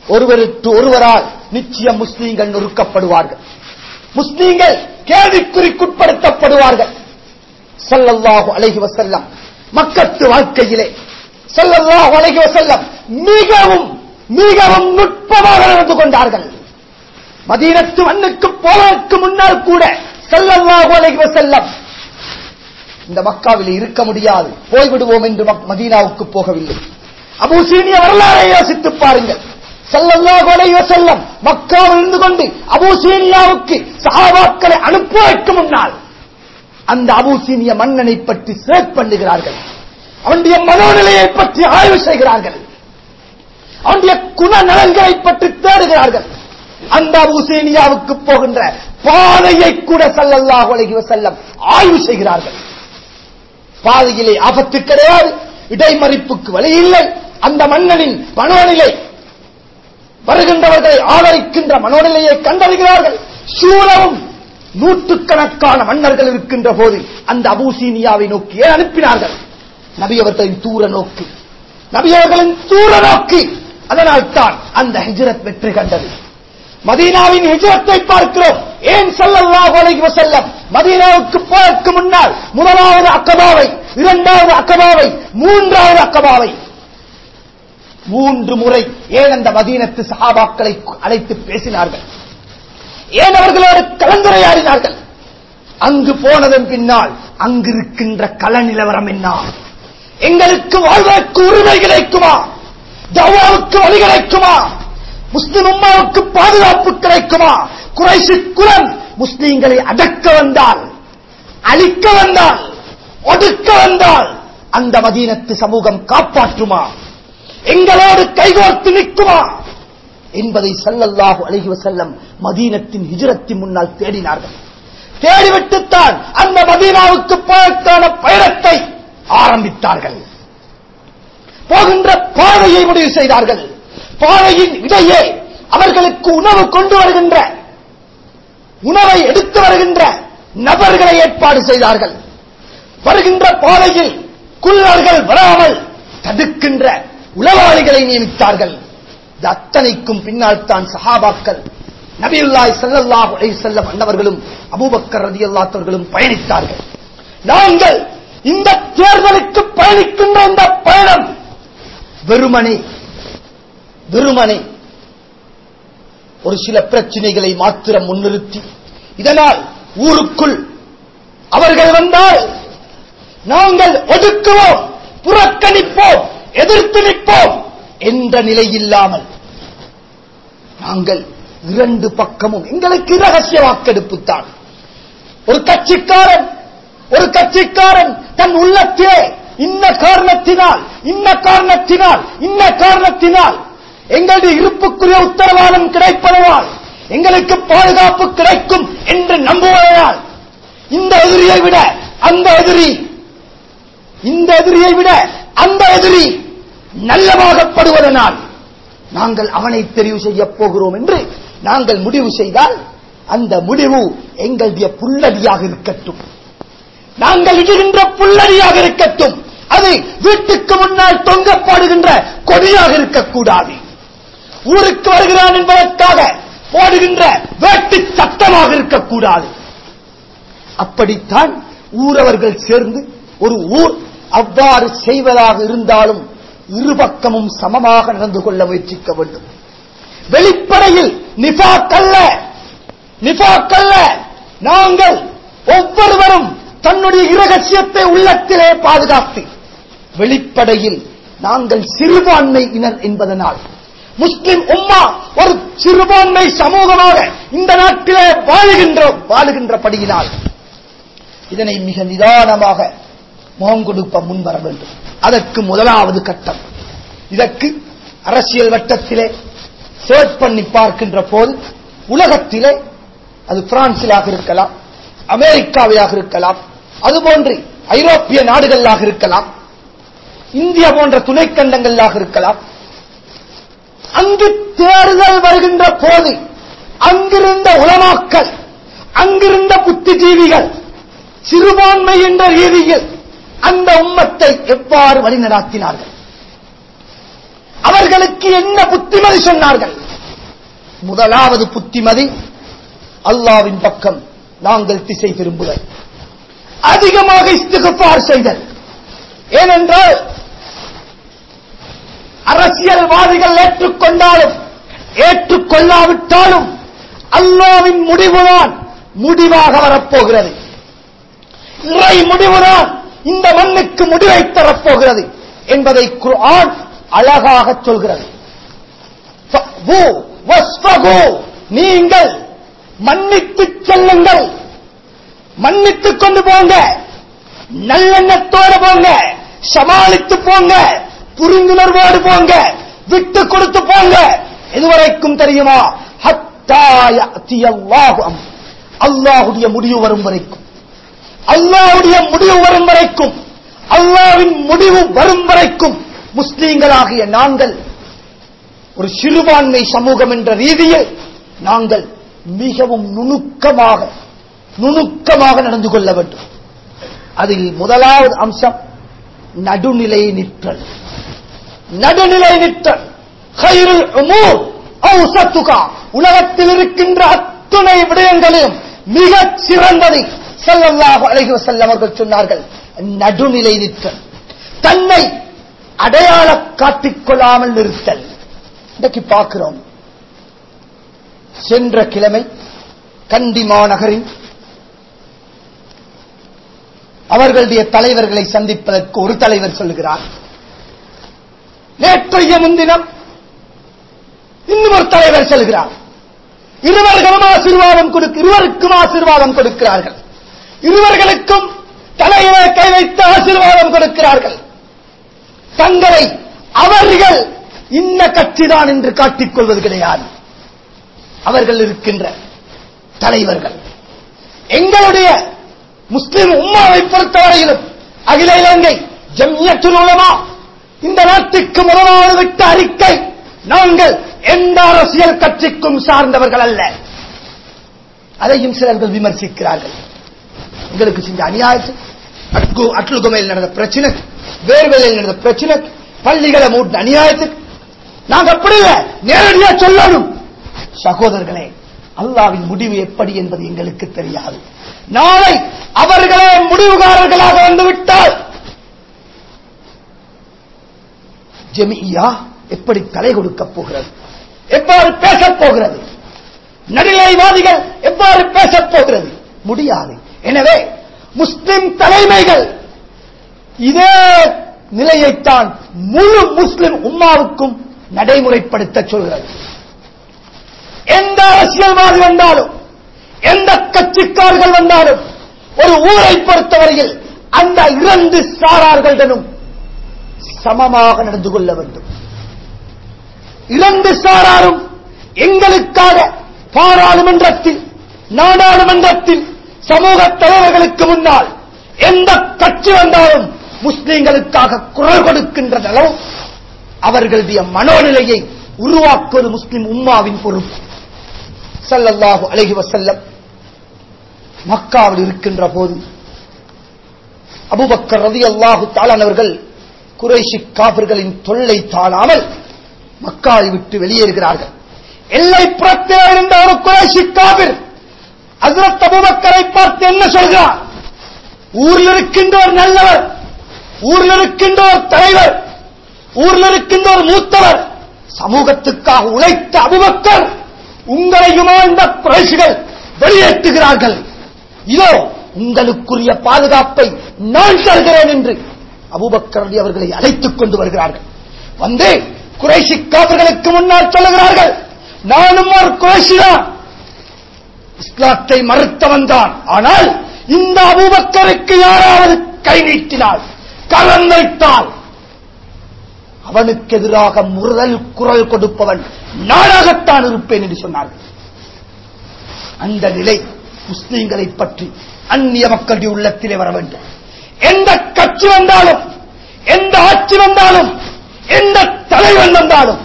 ஒருவருக்கு ஒருவரால் நிச்சயம் முஸ்லீம்கள் நொறுக்கப்படுவார்கள் முஸ்லீம்கள் கேள்விக்குறிக்குட்படுத்தப்படுவார்கள் ஸல்லல்லாஹு அலைஹி வஸல்லம் மக்கத்து வாழ்க்கையிலே ஸல்லல்லாஹு அலைஹி வஸல்லம் மிகவும் மிகவும் நுட்பமாக நடந்து கொண்டார்கள் மதீனத்து மண்ணுக்கு போவதற்கு முன்னால் கூட ஸல்லல்லாஹு அலைஹி வஸல்லம் இந்த மக்காவில் இருக்க முடியாது போய்விடுவோம் என்று மக்- மதீனாவுக்கு போகவில்லை அபூ சீனிய வரலாறை யோசித்து பாருங்கள் ஸல்லல்லாஹு அலைஹி வஸல்லம் மக்காவில் இருந்து கொண்டு அபூ சீனியாவுக்கு சஹாபாக்களை அனுப்புவதற்கு முன்னால் அந்த அபூசீனிய மன்னனை பற்றி சேர்ச் பண்ணுகிறார்கள் அவனுடைய மனோநிலையை பற்றி ஆய்வு செய்கிறார்கள் அவனுடைய குணநலன்களை பற்றி தேடுகிறார்கள் அந்த அபூசீனியாவுக்கு போகின்ற பாதையை கூட ஸல்லல்லாஹு அலைஹி வஸல்லம் ஆய்வு செய்கிறார்கள் பாதையிலே ஆபத்து கிடையாது இடைமறிப்புக்கு வழி இல்லை அந்த மன்னனின் மனோநிலை வருகின்றவர்களை ஆதரிக்கின்ற மனோநிலையை கண்டறிகிறார்கள் சூழவும் நூற்றுக்கணக்கான மன்னர்கள் இருக்கின்ற போது அந்த அபூசீனியாவை நோக்கி ஏன் அனுப்பினார்கள் நபி அவர்களின் தூர நோக்கு நபி அவர்களின் தூர நோக்கு அதனால் தான் அந்த ஹிஜ்ரத் வெற்றி கண்டது மதீனாவின் ஹிஜ்ரத்தை பார்க்கிறோம் ஏன் ஸல்லல்லாஹு அலைஹி வஸல்லம் மதீனாவுக்கு போவதற்கு முன்னால் முதலாவது அக்கபாவை இரண்டாவது அக்கபாவை மூன்றாவது அக்கபாவை மூன்று முறை ஏன் அந்த மதீனத்து சஹாபாக்களை அழைத்து பேசினார்கள் ஏன் அவர்களோடு கலந்துரையாடினார்கள் அங்கு போனதன் பின்னால் அங்கிருக்கின்ற கள நிலவரம் என்ன எங்களுக்கு வாழ்வதற்கு உரிமை கிடைக்குமா தவாவுக்கு வழி கிடைக்குமா முஸ்லிம் உம்மாவுக்கு பாதுகாப்பு கிடைக்குமா குறைசி குலம் முஸ்லீம்களை அடக்க வந்தால் அழிக்க வந்தால் ஒடுக்க வந்தால் அந்த மதீனத்து சமூகம் காப்பாற்றுமா எங்களோடு கைகோர்த்து நிற்குமா என்பதை ஸல்லல்லாஹு அலைஹி வஸல்லம் மதீனத்தின் ஹிஜ்ரத்தின் முன்னால் தேடினார்கள் தேடிவிட்டுத்தான் அந்த மதீனாவுக்கு போவதற்கான பயணத்தை ஆரம்பித்தார்கள் போகின்ற பாதையை முடிவு செய்தார்கள் பாதையின் இடையே அவர்களுக்கு உணவு கொண்டு வருகின்ற உணவை எடுத்து வருகின்ற நபர்களை ஏற்பாடு செய்தார்கள் வருகின்ற பாதையில் குள்ளர்கள் வராமல் தடுக்கின்ற உளவாளிகளை நியமித்தார்கள் இது அத்தனைக்கும் பின்னால் தான் சஹாபாக்கள் நபியுல்லாய் ஸல்லல்லாஹு அலைஹி வஸல்லம் அன்னவர்களும் அபூபக்கர் ரலியல்லாஹு அவர்களும் பயணித்தார்கள் நாங்கள் இந்த தேர்தலுக்கு பயணிக்கின்ற இந்த பயணம் வெறுமனே வெறுமனே ஒரு சில பிரச்சனைகளை மாத்திரம் முன்னிறுத்தி இதனால் ஊருக்குள் அவர்கள் வந்தால் நாங்கள் ஒதுக்குவோம் புறக்கணிப்போம் எதிர்த்து நிற்போம் என்ற நிலை இல்லாமல் நாங்கள் இரண்டு பக்கமும் எங்களுக்கு ரகசிய வாக்கெடுப்பு தான் ஒரு கட்சிக்காரன் ஒரு கட்சிக்காரன் தன் உள்ளத்திலே இன்ன காரணத்தினால் இன்ன காரணத்தினால் இன்ன காரணத்தினால் எங்களுடைய இருப்புக்குரிய உத்தரவாதம் கிடைப்பதனால் எங்களுக்கு பாதுகாப்பு கிடைக்கும் என்று நம்புவதனால் இந்த எதிரியை விட அந்த எதிரி இந்த எதிரியை விட அந்த எதிரி நல்லவாகப்படுவதனால் நாங்கள் அவனை தெரிவு செய்ய போகிறோம் என்று நாங்கள் முடிவு செய்தால் அந்த முடிவு எங்களுடைய புல்லடியாக இருக்கட்டும் நாங்கள் இடுகின்ற புல்லடியாக இருக்கட்டும் அது வீட்டுக்கு முன்னால் தொங்கப்பாடுகின்ற கொடியாக இருக்கக்கூடாது ஊருக்கு வருகிறான் என்பதற்காக போடுகின்ற வேட்டு சட்டமாக இருக்கக்கூடாது அப்படித்தான் ஊரவர்கள் சேர்ந்து ஒரு ஊர் அவ்வாறு செய்வதாக இருந்தாலும் இருபக்கமும் சமமாக நடந்து கொள்ள முயற்சிக்க வேண்டும் வெளிப்படையில் நிஃபாக்கல்ல நிஃபாக்கல்ல நாங்கள் ஒவ்வொருவரும் தன்னுடைய இரகசியத்தை உள்ளத்திலே பாதுகாத்து வெளிப்படையில் நாங்கள் சிறுபான்மையினர் என்பதனால் முஸ்லிம் உம்மா ஒரு சிறுபான்மை சமூகமாக இந்த நாட்டிலே வாழுகின்றோம் வாழுகின்றபடியினால் இதனை மிக நிதானமாக முகம் கொடுப்ப முன்வர வேண்டும் அதற்கு முதலாவது கட்டம் இதற்கு அரசியல் வட்டத்திலே சர்ச் பண்ணி பார்க்கின்ற போது உலகத்திலே அது பிரான்சிலாக இருக்கலாம் அமெரிக்காவிலாக இருக்கலாம் அதுபோன்று ஐரோப்பிய நாடுகளாக இருக்கலாம் இந்தியா போன்ற துணைக்கண்டங்களாக இருக்கலாம் அங்கு தேர்தல் வருகின்ற போது அங்கிருந்த உலமாக்கள் அங்கிருந்த புத்திஜீவிகள் சிறுபான்மை என்ற ரீதியில் அந்த உம்மத்தை எவ்வாறு வழிநடாத்தினார்கள் அவர்களுக்கு என்ன புத்திமதி சொன்னார்கள் முதலாவது புத்திமதி அல்லாவின் பக்கம் நாங்கள் திசை திரும்புதல் அதிகமாக இஸ்திகுபார் செய்தல் ஏனென்றால் அரசியல்வாதிகள் ஏற்றுக்கொண்டாலும் ஏற்றுக்கொள்ளாவிட்டாலும் அல்லாவின் முடிவுதான் முடிவாக வரப்போகிறது இறை முடிவுதான் இந்த மண்ணுக்கு முடிவை தரப்போகிறது என்பதை குர்ஆன் அழகாக சொல்கிறது ஃபஃபு வஸ்ஃபகு. நீங்கள் மன்னித்துச் செல்லுங்கள் மன்னித்துக் கொண்டு போங்க நல்லெண்ணத்தோடு போங்க சமாளித்து போங்க புரிந்துணர்வோடு போங்க விட்டு கொடுத்து போங்க இதுவரைக்கும் தெரியுமா ஹத்தா யஅதி அல்லாஹு அம். அல்லாஹுடைய முடிவு வரும் வரைக்கும் அல்லாஹ்வுடைய முடிவு வரும் வரைக்கும் அல்லாஹ்வின் முடிவு வரும் வரைக்கும் முஸ்லீம்களாகிய நாங்கள் ஒரு சிறுபான்மை சமூகம் என்ற ரீதியில் நாங்கள் மிகவும் நுணுக்கமாக நுணுக்கமாக நடந்து கொள்ள வேண்டும் அதில் முதலாவது அம்சம் நடுநிலை நிற்றல் நடுநிலை நிற்றல் خيرுல் உமூர் அவ்சத்துகா உலகத்தில் இருக்கின்ற அத்துணை விடயங்களையும் மிகச் சிறந்ததை ஸல்லல்லாஹு அலைஹி வஸல்லம் அவர்கள் சொன்னார்கள் நடுநிலை நிற்றல் தன்னை அடையாள காட்டிக் கொள்ளாமல் நிறுத்தல் இன்றைக்கு பார்க்கிறோம் சென்ற கிழமை கண்டி மாநகரின் அவர்களுடைய தலைவர்களை சந்திப்பதற்கு ஒரு தலைவர் சொல்லுகிறார் நேற்றைய முன்தினம் இன்னும் ஒரு தலைவர் செல்கிறார் இருவர்களும் ஆசீர்வாதம் கொடுக்க இருவருக்கும் ஆசீர்வாதம் கொடுக்கிறார்கள் இருவர்களுக்கும் தலையிலே கை வைத்து ஆசீர்வாதம் கொடுக்கிறார்கள் தங்களை அவர்கள் இன்ன கட்சிதான் என்று காட்டிக் கொள்வது கிடையாது அவர்கள் இருக்கின்ற தலைவர்கள் எங்களுடைய முஸ்லிம் உம்மாவை பொறுத்தவரையிலும் அகில இலங்கை ஜம்யத்துல் உலமா இந்த நாட்டுக்கு முதலாவது விட்ட அறிக்கை நாங்கள் எந்த அரசியல் கட்சிக்கும் சார்ந்தவர்கள் அல்ல அதையும் சிலர்கள் விமர்சிக்கிறார்கள் எங்களுக்கு செஞ்ச அநியாயத்து அட்கு அட்லுகுமையில் நடந்த பிரச்சனை வேர்வேலையில் நடந்த பிரச்சனை பள்ளிகளை மூட்டின அநியாயத்துக்கு நாங்க அப்படி இல்லை நேரடியா சொல்லணும் சகோதரர்களே அல்லாவின் முடிவு எப்படி என்பது எங்களுக்கு தெரியாது நாளை அவர்களே முடிவுகாரர்களாக வந்துவிட்டால் ஜெமியா எப்படி தலை கொடுக்கப் போகிறது எவ்வாறு பேசப் போகிறது நடுநிலைவாதிகள் எவ்வாறு பேசப் போகிறது முடியாது எனவே முஸ்லிம் தலைமைகள் இதே நிலையைத்தான் முழு முஸ்லிம் உம்மாவுக்கும் நடைமுறைப்படுத்த சொல்கிறது எந்த அரசியல்வாதி வந்தாலும் எந்த கட்சிக்காரர்கள் வந்தாலும் ஒரு ஊரை பொறுத்தவரையில் அந்த இரண்டு சாரார்களுடனும் சமமாக நடந்து கொள்ள வேண்டும் இரண்டு சாராரும் எங்களுக்காக பாராளுமன்றத்தில் நாடாளுமன்றத்தில் சமூக தலைவர்களுக்கு முன்னால் எந்த கட்சி வந்தாலும் முஸ்லிம்களுக்காக குரல் கொடுக்கின்ற அளவு அவர்களுடைய மனோநிலையை உருவாக்குவது முஸ்லிம் உம்மாவின் பொறுப்பு ஸல்லல்லாஹு அலைஹி வஸல்லம் மக்காவில் இருக்கின்ற போது அபூபக்கர் ரலியல்லாஹு தஆலா அவர்கள் குறைஷி காபிர்களின் தொல்லை தாழாமல் மக்காவை விட்டு வெளியேறுகிறார்கள் எல்லை புறத்தே இருந்த ஒரு குறைஷி காபிர் ஹஜ்ரத் அபூபக்கரை பார்த்து என்ன சொல்கிறார் ஊரில் இருக்கின்ற ஒரு நல்லவர் ஊரில் இருக்கின்ற ஒரு தலைவர் ஊரில் இருக்கின்ற ஒரு மூத்தவர் சமூகத்துக்காக உழைத்த அபுபக்கர் உங்களையுமா இந்த குறைஷிகள் வெளியேற்றுகிறார்கள் இதோ உங்களுக்குரிய பாதுகாப்பை நான் தருகிறேன் என்று அபூபக்கர் அலி அவர்களை அழைத்துக் கொண்டு வருகிறார்கள் வந்து குறைஷி காவர்களுக்கு முன்னால் சொல்லுகிறார்கள் நானும் ஒரு குறைஷிதான் இஸ்லாத்தை மறுத்தவன் தான் ஆனால் இந்த அபூபக்கருக்கு யாராவது கை நீட்டினால் கரம் வைத்தால் அவனுக்கு எதிராக முரல் குரல் கொடுப்பவன் நானாகத்தான் இருப்பேன் என்று சொன்னார்கள் அந்த நிலை முஸ்லீம்களை பற்றி அந்நிய மக்களுடைய உள்ளத்திலே வர வேண்டும் எந்த கட்சி வந்தாலும் எந்த ஆட்சி வந்தாலும் எந்த தலைவன் வந்தாலும்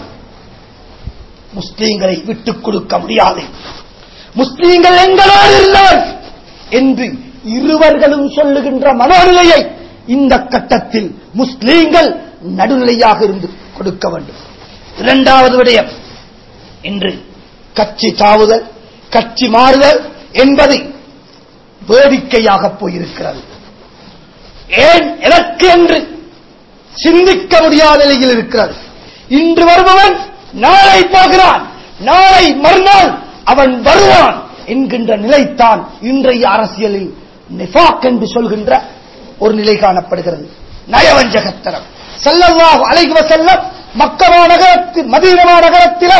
முஸ்லீம்களை விட்டுக் கொடுக்க முடியாது முஸ்லீம்கள் எங்களோடு இல்லவர் என்று இருவர்களும் சொல்லுகின்ற மனோநிலையை இந்த கட்டத்தில் முஸ்லீம்கள் நடுநிலையாக இருந்து கொடுக்க வேண்டும் இரண்டாவது விடயம் இன்று கட்சி தாவுதல் கட்சி மாறுதல் என்பது வேடிக்கையாக போயிருக்கிறது ஏன் எதற்கு என்று சிந்திக்க முடியாத நிலையில் இருக்கிறது இன்று வருபவன் நாளை போகிறான் நாளை மறுநாள் அவன் வருவான் என்கின்ற நிலைத்தான் இன்றைய அரசியலில் நிஃபாக் என்று சொல்கின்ற ஒரு நிலை காணப்படுகிறது நயவஞ்சகத்தனம் செல்லல்லாஹு அலைஹி வஸல்லம் மக்கமா நகரத்தில் மதீனமா நகரத்திலே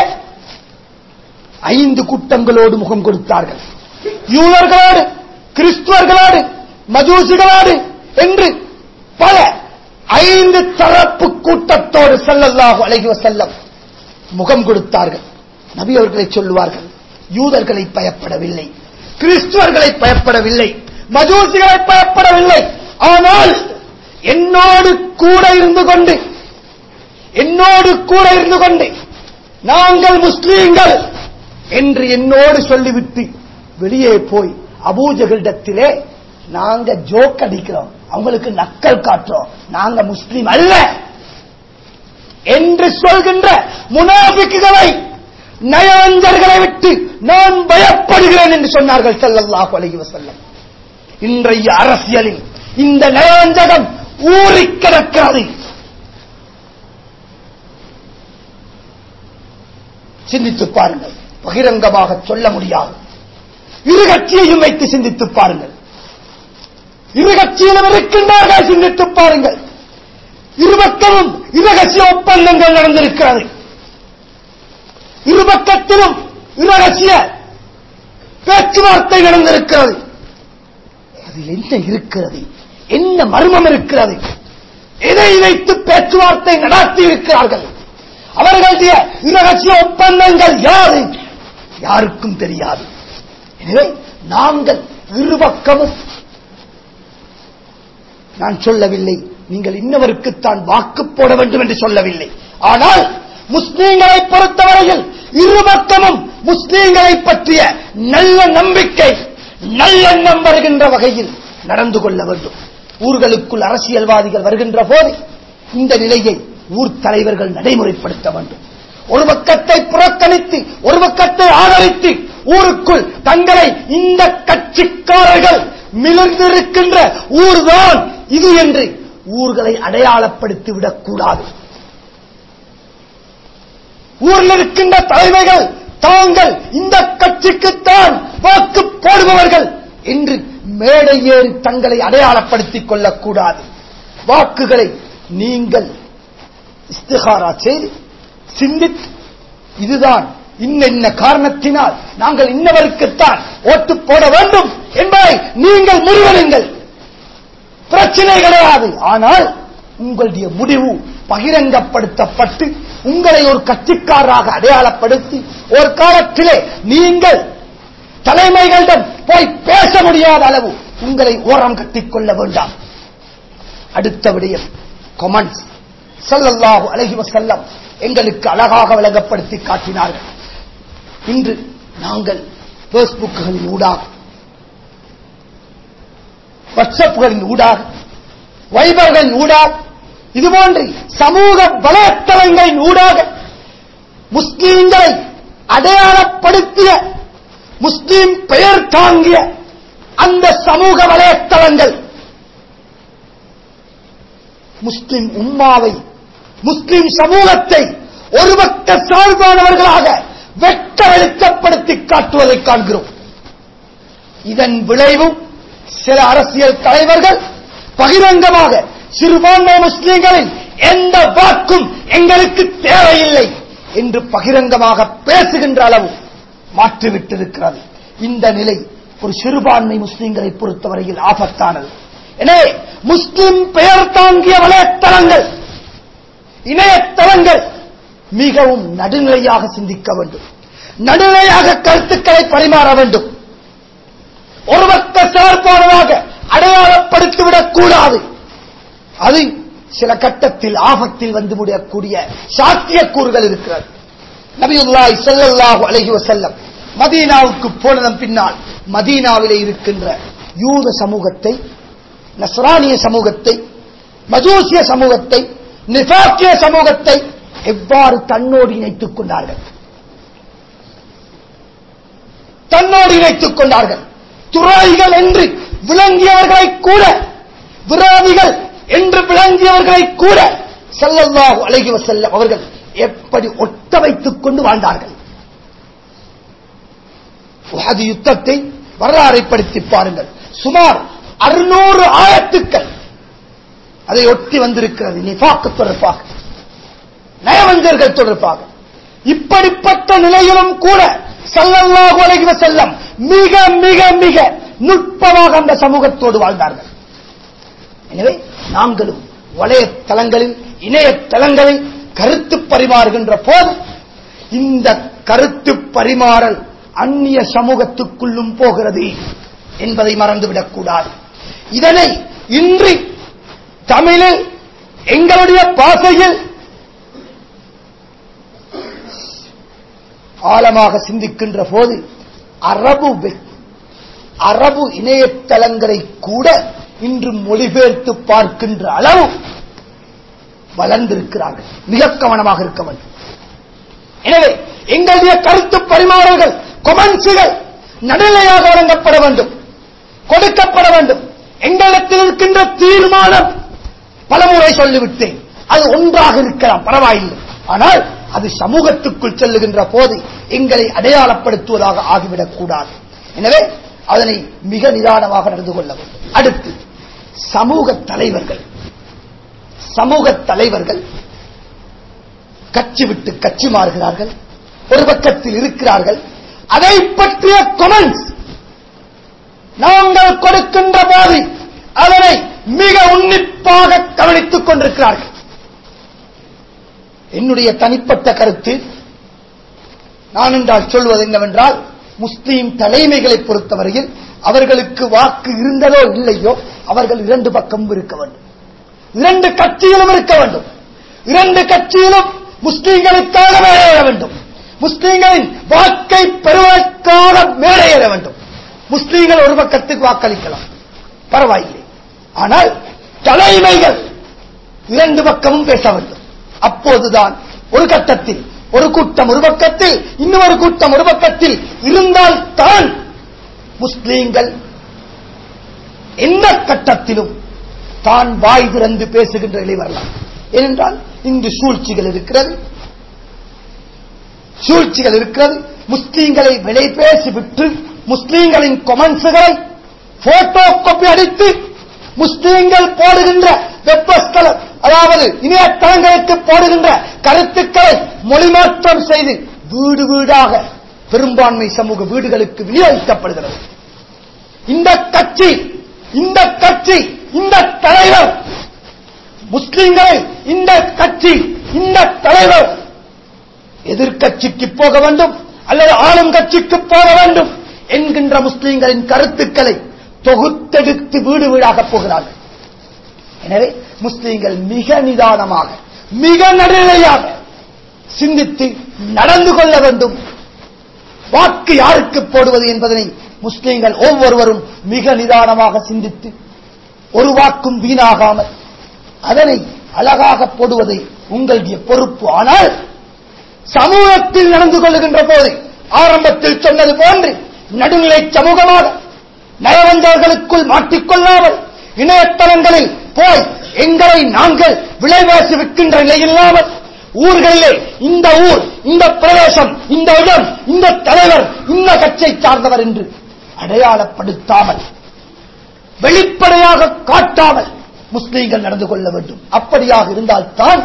ஐந்து கூட்டங்களோடு முகம் கொடுத்தார்கள் யூதர்களோடு கிறிஸ்துவர்களோடு மஜூசிகளோடு என்று பல ஐந்து தரப்பு கூட்டத்தோடு ஸல்லல்லாஹு அலைஹி வஸல்லம் முகம் கொடுத்தார்கள் நபி அவர்களை சொல்லுவார்கள் யூதர்களை பயப்படவில்லை கிறிஸ்துவர்களை பயப்படவில்லை மஜூசிகளை பயப்படவில்லை ஆனால் என்னோடு கூட இருந்து கொண்டு என்னோடு கூட இருந்து கொண்டு நாங்கள் முஸ்லீம்கள் என்று என்னோடு சொல்லிவிட்டு வெளியே போய் அபூஜகளிடத்திலே நாங்க ஜோக் அடிக்கிறோம் அவங்களுக்கு நக்கல் காட்டுறோம் நாங்க முஸ்லீம் அல்ல என்று சொல்கின்ற முனாபிக்குகளை நயவஞ்சர்களை விட்டு நான் பயப்படுகிறேன் என்று சொன்னார்கள் ஸல்லல்லாஹு அலைஹி வஸல்லம் இன்றைய அரசியலில் இந்த நயவஞ்சகம் ஊறி கிடக்கிறது சிந்தித்து பாருங்கள் பகிரங்கமாக சொல்ல முடியாது இரு கட்சியையும் வைத்து சிந்தித்து பாருங்கள் இரு கட்சியிலும் இருக்கின்றார்கள் சிந்தித்து பாருங்கள் இருபக்கமும் இரகசிய ஒப்பந்தங்கள் நடந்திருக்கிறது இருபக்கத்திலும் இரகசிய பேச்சுவார்த்தை நடந்திருக்கிறது அதில் என்ன இருக்கிறது என்ன மர்மம் இருக்கிறது எதை வைத்து பேச்சுவார்த்தை நடத்தி இருக்கிறார்கள் அவர்களுடைய இரகசிய ஒப்பந்தங்கள் யாது யாருக்கும் தெரியாது எனவே நாங்கள் இருபக்கமும் நான் சொல்லவில்லை நீங்கள் இன்னவருக்குத்தான் வாக்கு போட வேண்டும் என்று சொல்லவில்லை ஆனால் முஸ்லீம்களை பொறுத்தவரையில் இருபக்கமும் முஸ்லீம்களை பற்றிய நல்ல நம்பிக்கை நல்லெண்ணம் வருகின்ற வகையில் நடந்து கொள்ள வேண்டும் ஊர்களுக்குள் அரசியல்வாதிகள் வருகின்ற போது இந்த நிலையை ஊர் தலைவர்கள் நடைமுறைப்படுத்த வேண்டும் ஒரு பக்கத்தை புறக்கணித்து ஒரு பக்கத்தை ஆதரித்து ஊருக்குள் தங்களை இந்த கட்சிக்காரர்கள் மிளர்ந்திருக்கின்ற ஊர்தான் இது என்று ஊர்களை அடையாளப்படுத்தி விடக்கூடாது ஊரில் இருக்கின்ற தலைமைகள் தாங்கள் இந்த கட்சிக்குத்தான் வாக்கு போடுபவர்கள் என்று மேடை ஏறி தங்களை அடையாளப்படுத்திக் கொள்ளக்கூடாது வாக்குகளை நீங்கள் இஸ்திகாரா செய்து சிந்தித்து இதுதான் இன்ன இன்ன காரணத்தினால் நாங்கள் இன்னவருக்குத்தான் ஓட்டு போட வேண்டும் என்பதை நீங்கள் முடிவெடுங்கள் பிரச்சனை கிடையாது ஆனால் உங்களுடைய முடிவு பகிரங்கப்படுத்தப்பட்டு உங்களை ஒரு கட்சிக்காரராக அடையாளப்படுத்தி ஒரு காலத்திலே நீங்கள் தலைமைகளிடம் போய் பேச முடியாத அளவு உங்களை ஓரம் கட்டிக்கொள்ள வேண்டாம் அடுத்த விடயம் கொமன்ஸ் ஸல்லல்லாஹு அலைஹி வஸல்லம் எங்களுக்கு அழகாக விளங்கப்படுத்தி காட்டினார்கள் இன்று நாங்கள் பேஸ்புக்குகளின் ஊடாக வாட்ஸ்அப்புகளின் ஊடாக வைபர்களின் ஊடாக இதுபோன்று சமூக வலைத்தளங்களின் ஊடாக முஸ்லீம்களை அடையாளப்படுத்திய முஸ்லீம் பெயர் தாங்கிய அந்த சமூக வலைத்தளங்கள் முஸ்லிம் உம்மாவை முஸ்லிம் சமூகத்தை ஒரு பக்க சார்பானவர்களாக வெட்ட வெளிச்சப்படுத்தி காட்டுவதை காண்கிறோம் இதன் விளைவும் சில அரசியல் தலைவர்கள் பகிரங்கமாக சிறுபான்மை முஸ்லிம்களின் எந்த வாக்கும் எங்களுக்கு தேவையில்லை என்று பகிரங்கமாக பேசுகின்ற அளவு மாற்றிவிட்டிருக்கிறது இந்த நிலை ஒரு சிறுபான்மை முஸ்லிம்களை பொறுத்தவரையில் ஆபத்தானது எனவே முஸ்லிம் பெயர் தாங்கிய வலைத்தளங்கள் இணையதளங்கள் மிகவும் நடுநிலையாக சிந்திக்க வேண்டும் நடுநிலையாக கருத்துக்களை பரிமாற வேண்டும் ஒரு பக்க சார்பானதாக அடையாளப்படுத்திவிடக் கூடாது அது சில கட்டத்தில் ஆபத்தில் வந்து முடியக்கூடிய சாத்தியக்கூறுகள் இருக்கிறது நபியுல்லாய் ஸல்லல்லாஹு அலைஹி வஸல்லம் மதீனாவுக்கு போனதன் பின்னால் மதீனாவிலே இருக்கின்ற யூத சமூகத்தை நஸ்ரானிய சமூகத்தை மஜூசிய சமூகத்தை நிஃபாக்கிய சமூகத்தை எவ்வாறு தன்னோடு இணைத்துக் கொண்டார்கள் தன்னோடு இணைத்துக் கொண்டார்கள் துறைகள் என்று விளங்கியவர்களை கூட விரோதிகள் என்று விளங்கியவர்களை கூட ஸல்லல்லாஹு அலைஹி வஸல்லம் அவர்கள் எப்படி ஒட்ட வைத்துக் கொண்டு வாழ்ந்தார்கள் உஹது யுத்தத்தை வரலாறைப்படுத்தி பாருங்கள் சுமார் அறுநூறு ஆயத்துக்கள் அதை ஒட்டி வந்திருக்கிறது நிஃபாக்கு தொடர்பாக நயவஞ்சர்கள் தொடர்பாக இப்படிப்பட்ட நிலையிலும் கூட ஸல்லல்லாஹு அலைஹி வஸல்லம் மிக மிக மிக நுட்பமாக அந்த சமூகத்தோடு வாழ்ந்தார்கள் எனவே நாங்களும் வலையத்தளங்களில் இணையதளங்களில் கருத்து பரிமாறுகின்ற போது இந்த கருத்து பரிமாறல் அந்நிய சமூகத்துக்குள்ளும் போகிறது என்பதை மறந்துவிடக் கூடாது இதனை இன்றி தமிழில் எங்களுடைய பாசையில் ஆழமாக சிந்திக்கின்ற போது அரபு வெ- அரபு இணையதளங்களை கூட இன்று மொழிபெயர்த்து பார்க்கின்ற அளவு வளர்ந்திருக்கிறார்கள் மிக கவனமாக இருக்க வேண்டும் எனவே எங்களுடைய கருத்து பரிமாறல்கள் கொமன்ஸுகள் நடுநிலையாக வழங்கப்பட வேண்டும் கொடுக்கப்பட வேண்டும் எங்களிடத்தில் இருக்கின்ற தீர்மானம் பலமுறை சொல்லிவிட்டேன் அது ஒன்றாக இருக்கலாம் பரவாயில்லை ஆனால் அது சமூகத்துக்குள் செல்லுகின்ற போது எங்களை அடையாளப்படுத்துவதாக ஆகிவிடக் கூடாது எனவே அதனை மிக நிதானமாக நடந்து கொள்ள வேண்டும் அடுத்து சமூக தலைவர்கள் சமூக தலைவர்கள் கட்சி விட்டு கட்சி மாறுகிறார்கள் ஒரு பக்கத்தில் இருக்கிறார்கள் அதை பற்றிய கொமெண்ட்ஸ் நாங்கள் கொடுக்கின்ற போது அதனை மிக உன்னிப்பாக கவனித்துக் கொண்டிருக்கிறார்கள் என்னுடைய தனிப்பட்ட கருத்து நான் என்றால் சொல்வது என்னவென்றால் முஸ்லீம் தலைமைகளை பொறுத்தவரையில் அவர்களுக்கு வாக்கு இருந்ததோ இல்லையோ அவர்கள் இரண்டு பக்கமும் இருக்க வேண்டும் இரண்டு கட்சியிலும் இருக்க வேண்டும் இரண்டு கட்சியிலும் முஸ்லீம்களுக்காக மேலேற வேண்டும் முஸ்லீம்களின் வாக்கை பெறுவதற்காக மேலேற வேண்டும் முஸ்லீம்கள் ஒரு பக்கத்துக்கு வாக்களிக்கலாம் பரவாயில்லை ஆனால் தலைமைகள் இரண்டு பக்கமும் பேச வேண்டும் அப்போதுதான் ஒரு கட்டத்தில் ஒரு கூட்டம் ஒரு பக்கத்தில் இன்னொரு கூட்டம் ஒரு பக்கத்தில் இருந்தால் தான் முஸ்லீம்கள் எந்த கட்டத்திலும் தான் வாய் திறந்து பேசுகின்ற நிலை வரலாம் ஏனென்றால் இங்கு சூழ்ச்சிகள் இருக்கிறது சூழ்ச்சிகள் இருக்கிறது முஸ்லீம்களை விலை பேசி விட்டு முஸ்லீம்களின் கொமெண்ட்ஸுகளை போட்டோ காப்பி அடித்து முஸ்லீம்கள் போடுகின்ற வெப்பஸ்தலம் அதாவது இணையதளங்களுக்கு போடுகின்ற கருத்துக்களை மொழிமாற்றம் செய்து வீடு வீடாக பெரும்பான்மை சமூக வீடுகளுக்கு விநியோகிக்கப்படுகிறது இந்த கட்சி இந்த கட்சி இந்த தலைவர் முஸ்லிம்களை இந்த கட்சி இந்த தலைவர் எதிர்க்கட்சிக்கு போக வேண்டும் அல்லது ஆளும் கட்சிக்கு போக வேண்டும் என்கின்ற முஸ்லிம்களின் கருத்துக்களை தொகுத்தெடுத்து வீடு வீடாக போகிறார்கள் எனவே முஸ்லிம்கள் மிக நிதானமாக மிக நடுநிலையாக சிந்தித்து நடந்து கொள்ள வேண்டும் வாக்கு யாருக்கு போடுவது என்பதனை முஸ்லிம்கள் ஒவ்வொருவரும் மிக நிதானமாக சிந்தித்து ஒரு வாக்கும் வீணாகாமல் அதனை அழகாக போடுவதை உங்களுடைய பொறுப்பு ஆனால் சமூகத்தில் நடந்து கொள்ளுகின்ற போது ஆரம்பத்தில் சொன்னது போன்று நடுநிலை சமூகமாக நயவந்தர்களுக்குள் மாட்டிக்கொள்ளாமல் இணையதளங்களில் போய் எங்களை நாங்கள் விலைவாசி விற்கின்ற நிலையில்லாமல் ஊர்களிலே இந்த ஊர் இந்த பிரதேசம் இந்த இடம் இந்த தலைவர் இந்த கட்சியை சார்ந்தவர் என்று அடையாளப்படுத்தாமல் வெளிப்படையாக காட்டாமல் முஸ்லீம்கள் நடந்து கொள்ள வேண்டும் அப்படியாக இருந்தால்தான்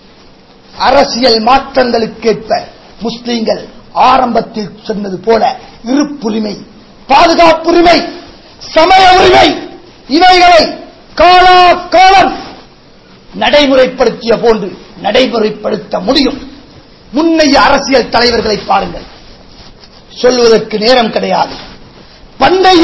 அரசியல் மாற்றங்களுக்கேற்ப முஸ்லீம்கள் ஆரம்பத்தில் சொன்னது போல இருப்புரிமை பாதுகாப்புரிமை சமய உரிமை இவைகளை காலா காலம் நடைமுறைப்படுத்திய போன்று நடைமுறைப்படுத்த முடியும் முன்னைய அரசியல் தலைவர்களை பாருங்கள் சொல்வதற்கு நேரம் கிடையாது பண்டைய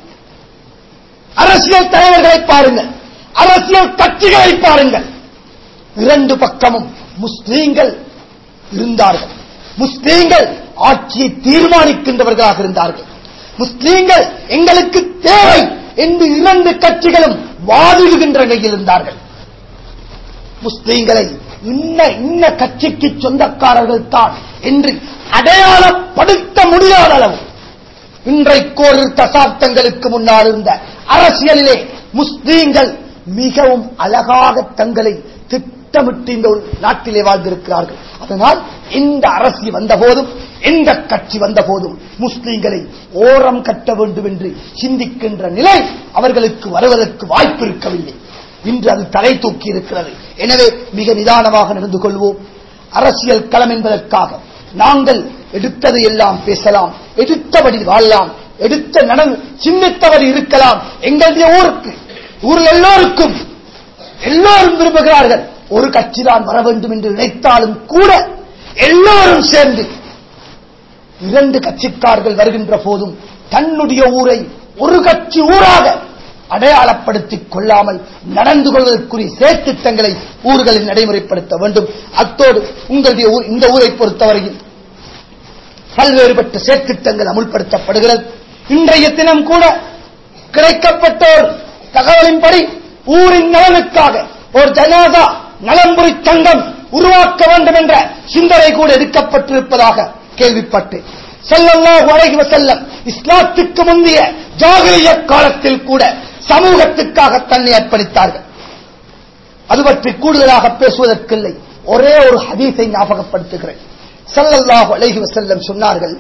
அரசியல் தலைவர்களை பாருங்கள் அரசியல் கட்சிகளை பாருங்கள் இரண்டு பக்கமும் முஸ்லீம்கள் இருந்தார்கள் முஸ்லீம்கள் ஆட்சியை தீர்மானிக்கின்றவர்களாக இருந்தார்கள் முஸ்லீம்கள் எங்களுக்கு தேவை என்று இரண்டு கட்சிகளும் வாதிடுகின்ற நிலையில் இருந்தார்கள் முஸ்லீம்களை இன்ன இன்ன கட்சிக்கு சொந்தக்காரர்கள் தான் என்று அடையாளப்படுத்த முடியாத அளவு இன்றைக்கு ஒரு தசாப்தங்களுக்கு முன்னால் இருந்த அரசியலிலே முஸ்லீம்கள் மிகவும் அழகாக தங்களை திட்டமிட்டு இந்த ஒரு நாட்டிலே வாழ்ந்திருக்கிறார்கள் அதனால் இந்த அரசு வந்த போதும் எந்த கட்சி வந்த போதும் முஸ்லீம்களை ஓரம் கட்ட வேண்டும் என்று சிந்திக்கின்ற நிலை அவர்களுக்கு வருவதற்கு வாய்ப்பு இருக்கவில்லை இன்று அது தலை தூக்கி இருக்கிறது எனவே மிக நிதானமாக நடந்து கொள்வோம் அரசியல் களம் என்பதற்காக நாங்கள் எடுத்ததை எல்லாம் பேசலாம் எடுத்தபடி வாழலாம் எடுத்த நனவு சின்னத்தவரி இருக்கலாம் எங்களுடைய ஊருக்கு ஊரில் எல்லோருக்கும் எல்லோரும் விரும்புகிறார்கள் ஒரு கட்சி தான் வர வேண்டும் என்று நினைத்தாலும் கூட எல்லோரும் சேர்ந்து இரண்டு கட்சிக்காரர்கள் வருகின்ற போதும் தன்னுடைய ஊரை ஒரு கட்சி ஊராக அடையாளப்படுத்திக் கொள்ளாமல் நடந்து கொள்வதற்குரிய செயற்திட்டங்களை ஊர்களில் நடைமுறைப்படுத்த வேண்டும் அத்தோடு உங்களுடைய ஊர் இந்த ஊரை பொறுத்தவரையில் பல்வேறுபட்ட செயற்திட்டங்கள் அமுல்படுத்தப்படுகிறது இன்றைய தினம் கூட கிடைக்கப்பட்ட ஒரு தகவலின்படி ஊரின் நலனுக்காக ஒரு ஜனாதா நலம்புரி சங்கம் உருவாக்க வேண்டும் என்ற சிந்தனை கூட எடுக்கப்பட்டிருப்பதாக கேள்விப்பட்டேன் ஸல்லல்லாஹு அலைஹி வஸல்லம் இஸ்லாத்துக்கு முந்தைய ஜாகிலிய காலத்தில் கூட சமூகத்துக்காக தன்னை அர்ப்பணித்தார்கள் அது பற்றி கூடுதலாக பேசுவதற்கில்லை ஒரே ஒரு ஹதீஸை ஞாபகப்படுத்துகிறேன் ஸல்லல்லாஹு அலைஹி வஸல்லம் சொன்னார்கள்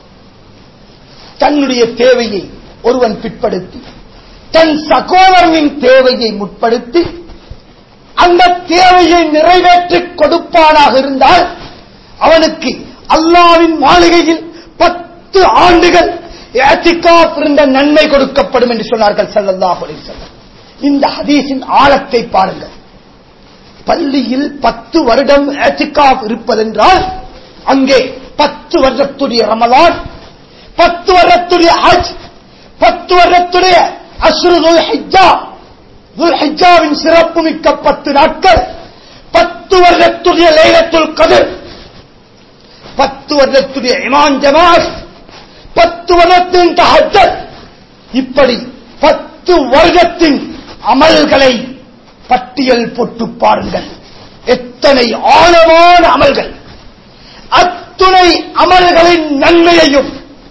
தன்னுடைய தேவையை ஒருவன் பிற்படுத்தி தன் சகோதரனின் தேவையை முற்படுத்தி அந்த தேவையை நிறைவேற்றிக் கொடுப்பானாக இருந்தால் அவனுக்கு அல்லாவின் மாளிகையில் பத்து ஆண்டுகள் ஏத்திகாப் இருந்த நன்மை கொடுக்கப்படும் என்று சொன்னார்கள் ஸல்லல்லாஹு அலைஹி வஸல்லம் இந்த ஹதீஸின் ஆழத்தை பாருங்கள் பள்ளியில் பத்து வருடம் ஏத்திகாப் இருப்பதென்றால் அங்கே பத்து வருடத்துடைய ரமலான் பத்து வருடத்துடைய ஹஜ் பத்து வருடத்துடைய அஸ்ருதுல் ஹிஜ்ஜா துல் ஹிஜ்ஜாவின் சிறப்பு மிக்க பத்து நாட்கள் பத்து வருடத்துடைய லைலத்துல் கதிர் பத்து வருடத்துடைய இமான் ஜமாஸ் பத்து வருடத்தின் தஹஜத் இப்படி பத்து வருடத்தின் அமல்களை பட்டியல் போட்டு பாருங்கள் எத்தனை ஆழமான அமல்கள் அத்துணை அமல்களின் நன்மையையும்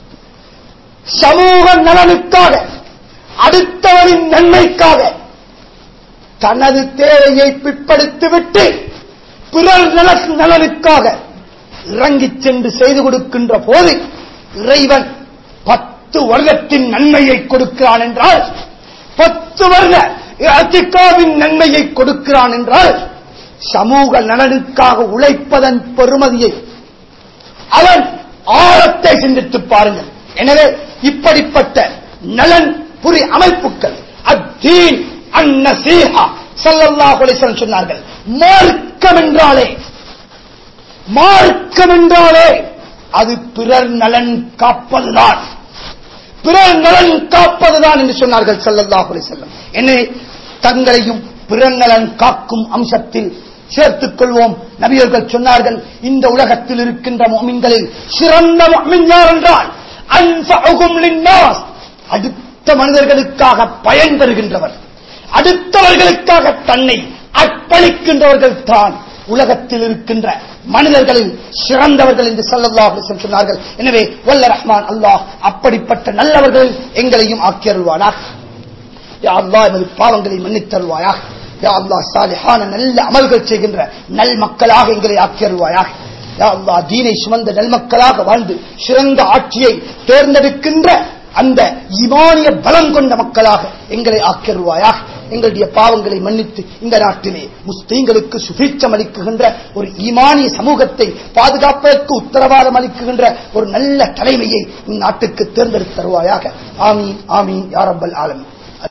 சமூக நலனுக்காக அடுத்தவரின் நன்மைக்காக தனது தேவையை பிற்படுத்திவிட்டு பிறர் நல நலனுக்காக இறங்கிச் சென்று செய்து கொடுக்கின்ற போது இறைவன் பத்து வருடத்தின் நன்மையை கொடுக்கிறான் என்றால் பத்து வருட அத்திகாவின் நன்மையை கொடுக்கிறான் என்றால் சமூக நலனுக்காக உழைப்பதன் பெருமதியை அவன் ஆழத்தை சிந்தித்து பாருங்கள் எனவே இப்படிப்பட்ட நலன் புரி அமைப்புகள் அத்தீன் அந்நசீஹா ஸல்லல்லாஹு அலைஹி வஸல்லம் சொன்னார்கள் மார்க்கம் என்றாலே மார்க்கம் என்றாலே அது பிறர் நலன் காப்பதுதான் பிறர் நலன் காப்பதுதான் என்று சொன்னார்கள் ஸல்லல்லாஹு அலைஹி வஸல்லம் எனவே தங்களையும் பிறர் நலன் காக்கும் அம்சத்தில் சேர்த்துக் கொள்வோம் நபியர்கள் சொன்னார்கள் இந்த உலகத்தில் இருக்கின்ற முஃமின்களில் சிறந்த முஃமின் யார் என்றால் அன்ஃபஉஹும் லின்னாஸ் அடுத்த மனிதர்களுக்காக பயன் பெறுகின்றவர் அடுத்தவர்களுக்காக தன்னை அர்ப்பணிக்கின்றவர்கள் தான் உலகத்தில் இருக்கின்ற மனிதர்களில் சிறந்தவர்கள் என்று ஸல்லல்லாஹு அலைஹி வஸல்லம் சொன்னார்கள் எனவே வல்ல ரஹ்மான் அல்லாஹ் அப்படிப்பட்ட நல்லவர்களில் எங்களையும் ஆக்கியருள்வானாக யா அல்லாஹ் எமது பாவங்களை மன்னித்தருள்வாயாக யா அல்லாஹ் சாலிஹான நல்ல அமல்கள் செய்கின்ற நல் மக்களாக எங்களை ஆக்கியருள்வாயாக யா அல்லாஹ் தீனை சுமந்த நல் மக்களாக வாழ்ந்து சிறந்த ஆட்சியை தேர்ந்தெடுக்கின்ற அந்த ஈமானிய பலம் கொண்ட மக்களாக எங்களை ஆக்கியருள்வாயாக எங்களுடைய பாவங்களை மன்னித்து இந்த நாட்டிலே முஸ்லீம்களுக்கு சுபீட்சம் அளிக்குகின்ற ஒரு ஈமானிய சமூகத்தை பாதுகாப்பதற்கு உத்தரவாதம் அளிக்குகின்ற ஒரு நல்ல தலைமையை இந்நாட்டுக்கு தேர்ந்தெடுத்து தருவாயாக ஆமீன் ஆமீன் யாரப்பல் ஆலமீன்